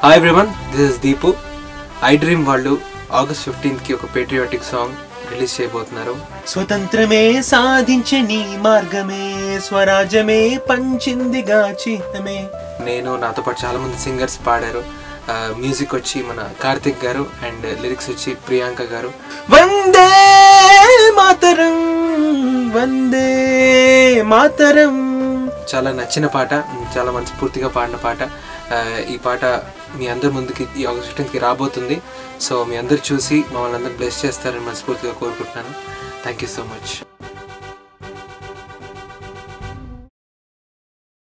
hi everyone this is Deepu I dream వాళ్ళు August ఫిఫ్టీన్త్కి ఒక పేట్రియాటిక్ సాంగ్ రిలీజ్ చేయబోతున్నారు స్వతంత్రమే సాధించే నీ మార్గమే స్వరాజ్యమే పంచిందిగా చిహ్నమే నేను నాతో పాటు చాలా మంది సింగర్స్ పాడారు మ్యూజిక్ వచ్చి మన కార్తిక్ గారు అండ్ లిరిక్స్ వచ్చి ప్రియాంక గారు వందే మాతరం వందే మాతరం చాలా నచ్చిన పాట చాలా మనస్ఫూర్తిగా పాడిన పాట ఆ, ఈ పాట మీ అందరి ముందుకి ఈ ఆగస్ట్ ఫిఫ్టీన్త్కి రాబోతుంది సో మీ అందరు చూసి మమ్మల్ని అందరూ బ్లెస్ చేస్తారని మనస్ఫూర్తిగా కోరుకుంటున్నాను థ్యాంక్ యూ సో మచ్